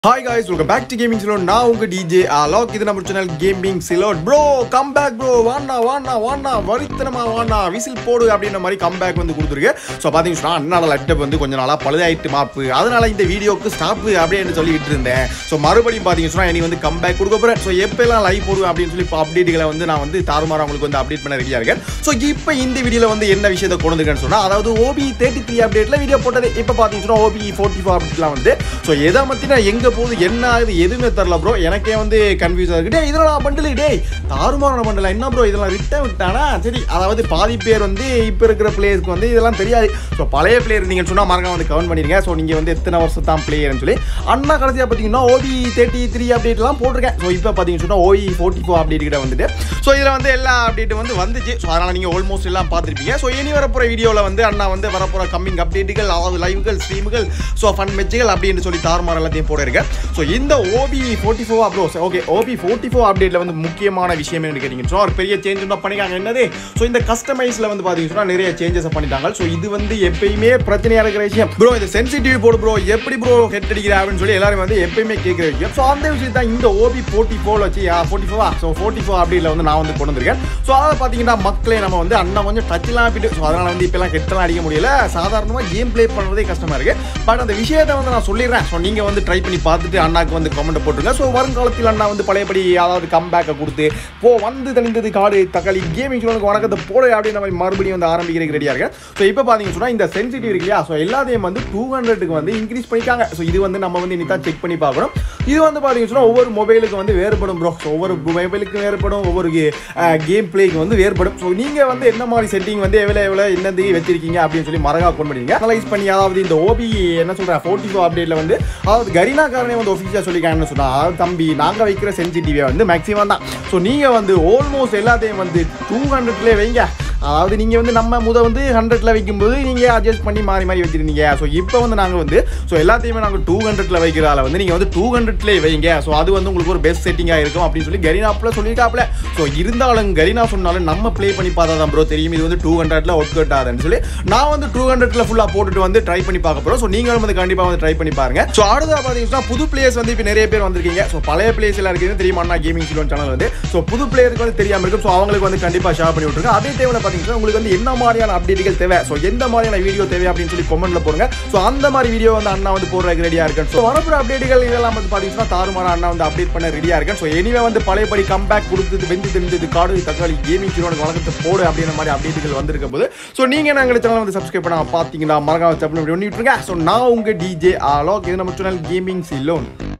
hi guys welcome back to gaming Ceylon நான் உங்க DJ அலாக் இது நம்ம channel gaming Ceylon bro come back bro வாண்ணா வாண்ணா வாண்ணா வரித்தனமா வாண்ணா விசில் போடு அப்படின்ற மாதிரி கம் பேக் வந்து கொடுத்துருக்கு ஸோ பார்த்தீங்கன்னா அண்ணாட லேப்டாப் வந்து கொஞ்சம் நாளாக பழுதாயிட்டு மாப்பு அதனால இந்த வீடியோக்கு ஸ்டாப் அப்படின்னு சொல்லிட்டு இருந்தேன் ஸோ மறுபடியும் பார்த்தீங்கன்னா இனி வந்து கம் பேக் கொடுக்க போகிறேன் ஸோ எப்பெல்லாம் லைவ் போடுவேன் அப்படின்னு சொல்லி இப்போ அப்டேட்டுகளை வந்து நான் வந்து தாறுமாற உங்களுக்கு வந்து அப்டேட் பண்ண ரெடியாக இருக்கேன் ஸோ இப்போ இந்த வீடியோவில் வந்து என்ன விஷயத்தை கொண்டு வந்திருக்கேன்னு சொன்னால் அதாவது ஓபி தேர்ட்டி த்ரீ அப்டேட்டில் வீடியோ போட்டது இப்போ பார்த்தீங்கன்னா ஓபி ஃபோர்ட்டி ஃபோர் அப்டேட்லாம் வந்து ஸோ எதை பற்றினா எங்கே போகுது என்ன ஆகுது எதுவுமே தெரில ப்ரோ எனக்கே வந்து கன்ஃபியூஸாக இருக்கு டே இதெல்லாம் பண்டல் டேய் தாறுமாறான பண்டல என்ன ப்ரோ இதெல்லாம் ரிட்டன் விட்டானா சரி அதாவது பாதி பேர் வந்து இப்போ இருக்கிற பிளேயருக்கு வந்து இதெல்லாம் தெரியாது ஸோ பழைய பிளேயர் நீங்கள் சொன்னால் மறக்காம வந்து கவர்ன் பண்ணிருங்க ஸோ நீங்கள் வந்து எத்தனை வருஷம் தான் பிளேயர்னு சொல்லி அண்ணா கடைசியாக பார்த்தீங்கன்னா ஓபி தேர்ட்டி த்ரீ அப்டேட்லாம் போட்டிருக்கேன் ஸோ இப்போ பார்த்தீங்கன்னு சொன்னால் ஓஇ ஃபோர்ட்டி ஃபோர் அப்டேட் கிட்ட வந்துட்டு ஸோ இதில் வந்து எல்லா அப்டேட் வந்து வந்துச்சு ஸோ அதனால் நீங்கள் ஆல்மோஸ்ட் எல்லாம் பார்த்துருப்பீங்க ஸோ இனி வரப்போகிற வீடியோவில் வந்து அண்ணா வந்து வரப்போகிற கம்மிங் அப்டேட்டுகள் அதாவது லைவ்கள் ஸ்ட்ரீமுகள் ஸோ ஃபன் மெச்சுகள் அப்படின்னு சொல்லி தாறுமாறு எல்லாத்தையும் போட இருக்கேன் ஸோ இந்த ஓபி ஃபோர்ட்டி ஃபோர் அப்ரோ ஓகே ஓபி ஃபோர்ட்டி ஃபோர் அப்டேட்டில் வந்து முக்கியமான விஷயம் என்ன கேட்டிங்கன்னா ஒரு பெரிய சேஞ்ச் தான் பண்ணிக்காங்க என்னது ஸோ இந்த கஸ்டமைஸில் வந்து பார்த்தீங்கன்னா நிறைய சேஞ்சஸ் பண்ணிட்டாங்க ஸோ இது வந்து எப்பயுமே பிரச்சனையாக இருக்கிற விஷயம் ப்ரோ இது சென்சிட்டிவ் போடு ப்ரோ எப்படி ப்ரோ ஹெட் அடிக்கிற அப்படின்னு சொல்லி எல்லாரும் வந்து எப்பயுமே கேட்குற விஷயம் ஸோ அந்த விஷயம் தான் இந்த ஓபி ஃபோர்ட்டி ஃபோர் வச்சு ஃபோர்ட்டி ஃபோரா ஸோ ஃபோர்ட்டி ஃபோர் அப்டேட்டில் வந்து நான் வந்து கொண்டு வந்திருக்கேன் ஸோ அதை பார்த்தீங்கன்னா மக்களே நம்ம வந்து அண்ணா கொஞ்சம் டச்லாம் ஆப்பிட்டு ஸோ அதனால் வந்து இப்போலாம் ஹெட்லாம் அடிக்க முடியல சாதாரணமாக கேம் ப்ளே பண்ணுறதே கஷ்டமாக இருக்குது பட் அந்த விஷயத்தை வந்து நான் சொல்லிடுறேன் ஸோ நீங்கள் வந்து ட்ரை பண்ணி பார்த்துட்டு அண்ணாக்கு வந்து கமெண்ட் போட்டுருங்க ஸோ வருங்காலத்தில் அண்ணா வந்து பழையபடி அதாவது கம்பேக்கை கொடுத்து போ வந்து தெளிந்தது காடு தக்காளி கேமிங் சொல்லுங்க வணக்கத்தை போடு அப்படின்னு மாதிரி மறுபடியும் வந்து ஆரம்பிக்கிறதுக்கு ரெடியாக இருக்கேன் ஸோ இப்போ பார்த்தீங்கன்னு சொன்னால் இந்த சென்சிட்டிவ் இருக்கு இல்லையா ஸோ எல்லாத்தையும் வந்து டூ ஹண்ட்ரடுக்கு வந்து இன்க்ரீஸ் பண்ணிக்காங்க ஸோ இது வந்து நம்ம வந்து இனி தான் செக் பண்ணி பார்க்கணும் இது வந்து பார்த்தீங்கன்னு சொன்னால் ஒவ்வொரு மொபைலுக்கு வந்து வேறுபடும் ப்ரோ ஸோ ஒவ்வொரு மொபைலுக்கு வேறுபடும் ஒவ்வொரு கேம் பிளேக்கு வந்து வேறுபடும் ஸோ நீங்கள் வந்து என்ன மாதிரி செட்டிங் வந்து எவ்வளோ எவ்வளோ என்னது வச்சிருக்கீங்க அப்படின்னு சொல்லி மறக்கா கொண்டு பண்ணிங்க அனலைஸ் பண்ணி அதாவது இந்த ஓபி என்ன சொல்கிறேன் ஃபோர்ட்டி ஃபோர் அப்டேட்டில் வந்து அதாவது கரீனா காரனே வந்து ஒஃபிஷியலாக சொல்லிக்காங்கன்னு சொன்னால் அதாவது தம்பி நாங்கள் வைக்கிற சென்சிட்டிவியை வந்து மேக்ஸிமம் தான் ஸோ நீங்கள் வந்து ஆல்மோஸ்ட் எல்லாத்தையும் வந்து டூ ஹண்ட்ரட்லேயே வைங்க அதாவது நீங்கள் வந்து நம்ம முத வந்து ஹண்ட்ரட்ல வைக்கும்போது நீங்கள் அட்ஜஸ்ட் பண்ணி மாறி மாறி வச்சிருந்தீங்க ஸோ இப்போ வந்து நாங்கள் வந்து ஸோ எல்லாத்தையுமே நாங்கள் டூ ஹண்ட்ரட்ல வைக்கிறதால வந்து நீங்கள் வந்து டூ ஹண்ட்ரட்லேயே வைங்க ஸோ அது வந்து உங்களுக்கு ஒரு பெஸ்ட் செட்டிங்காக இருக்கும் அப்படின்னு சொல்லி கரீனாப்பில் சொல்லியிருக்காப்ல ஸோ இருந்தாலும் கரீனா சொன்னாலும் நம்ம ப்ளே பண்ணி பார்த்தா தான் ப்ரோ தெரியும் இது வந்து டூ ஹண்ட்ரட்ல ஒர்க் அவுட் ஆகுதுன்னு சொல்லி நான் வந்து டூ ஹண்ட்ரட்ல ஃபுல்லாக போட்டுட்டு வந்து ட்ரை பண்ணி பார்க்க போகிறோம் ஸோ நீங்களும் வந்து கண்டிப்பாக வந்து ட்ரை பண்ணி பாருங்க ஸோ அடுத்ததாக பார்த்தீங்கன்னா புது பிளேயர்ஸ் வந்து இப்போ நிறைய பேர் வந்திருக்கீங்க ஸோ பழைய பிளேயர்ஸ் எல்லாம் இருக்குது தெரியுமா நான் கேமிங் சிலோன் சேனல் வந்து ஸோ புது பிளேயருக்கு வந்து தெரியாமல் இருக்கும் ஸோ அவங்களுக்கு வந்து கண்டிப்பாக ஷேர் பண்ணி விட்டுருங்க அதே டைமில் பார்த்தீங்கன்னா உங்களுக்கு வந்து என்ன மாதிரியான அப்டேட்டுகள் தேவை ஸோ எந்த மாதிரியான வீடியோ தேவை அப்படின்னு சொல்லி கமெண்ட்ல போடுங்க ஸோ அந்த மாதிரி வீடியோ வந்து அண்ணா வந்து போடுறதுக்கு ரெடியாக இருக்கேன் ஸோ வரப்புற அப்டேட்டுகள் இதெல்லாம் வந்து பார்த்தீங்கன்னா தாறுமாற அண்ணா வந்து அப்டேட் பண்ண ரெடியாக இருக்கேன் ஸோ எனிவே வந்து பழையபடி கம்பேக் கொடுத்தது வெந்து தெரிஞ்சது காடு தக்காளி கேமிங் சிலோனுக்கு வழக்கத்தை போடு அப்படின்ற மாதிரி அப்டேட்டுகள் வந்திருக்க போது ஸோ நீங்கள் நாங்கள் சேனல் வந்து சப்ஸ்கிரைப் பண்ண பார்த்தீங்கன்னா மறக்காம சப்ளை பண்ணி விட்டுருங்க ஸோ நான் உங்கள் டிஜே ஆலோக் இது நம்ம சேனல் கேமிங் சிலோன்